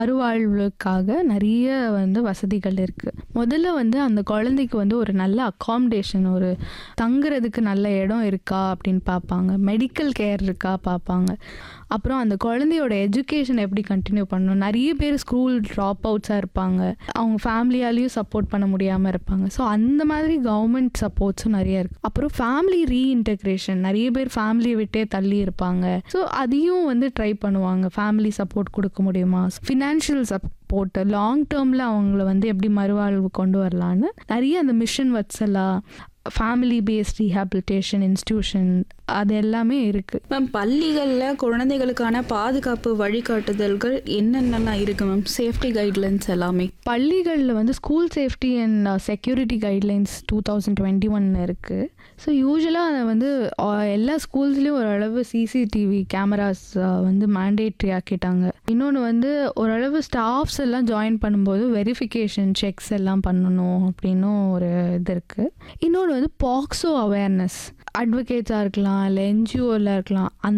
மறுவாழ்வுக்காக நிறைய வந்து வசதிகள் இருக்குது முதல்ல வந்து அந்த குழந்தைக்கு வந்து ஒரு நல்ல அக்காமடேஷன் ஒரு தங்குறதுக்கு நல்ல இடம் இருக்கா அப்படின்னு பார்ப்பாங்க மெடிக்கல் கேர் இருக்கா பார்ப்பாங்க அப்புறம் அந்த குழந்தையோட எஜுகேஷன் எப்படி கண்டினியூ பண்ணணும் நிறைய பேர் ஸ்கூல் ட்ராப் அவுட்ஸாக இருப்பாங்க அவங்க ஃபேமிலியாலேயும் சப்போர்ட் பண்ண முடியாமல் இருப்பாங்க ஸோ அந்த மாதிரி கவர்மெண்ட் சப்போர்ட்ஸும் நிறைய இருக்குது அப்புறம் ஃபேமிலி ரீஇன்டெக்ரேஷன் நிறைய பேர் ஃபேமிலியை விட்டே தள்ளி இருப்பாங்க ஸோ அதையும் வந்து ட்ரை பண்ணுவாங்க ஃபேமிலி சப்போர்ட் கொடுக்க முடியுமா ஃபினான்ஷியல் சப்போர்ட் லாங் டேர்மில் அவங்கள வந்து எப்படி மறுவாழ்வு கொண்டு வரலான்னு நிறைய அந்த mission Vatsala family based rehabilitation institution அது எல்லாமே இருக்குது மேம் பள்ளிகளில் குழந்தைகளுக்கான பாதுகாப்பு வழிகாட்டுதல்கள் என்னென்னலாம் இருக்கு மேம் சேஃப்டி கைட்லைன்ஸ் எல்லாமே பள்ளிகளில் வந்து school safety and security guidelines two thousand twenty one இருக்குது ஸோ யூஸ்வலாக அதை வந்து ஆ, எல்லா ஸ்கூல்ஸ்லேயும் ஓரளவு சிசிடிவி கேமராஸ் வந்து மேண்டேட்ரி ஆக்கிட்டாங்க இன்னொன்று வந்து ஓரளவு ஸ்டாஃப்ஸ் எல்லாம் ஜாயின் பண்ணும்போது வெரிஃபிகேஷன் செக்ஸ் எல்லாம் பண்ணணும் அப்படின்னும் ஒரு இது இருக்குது இன்னொன்று வந்து பாக்ஸோ அவேர்னஸ் அட்வொகேட்ஸாக இருக்கலாம் இல்லை என்ஜிஓவில் இருக்கலாம் அந்த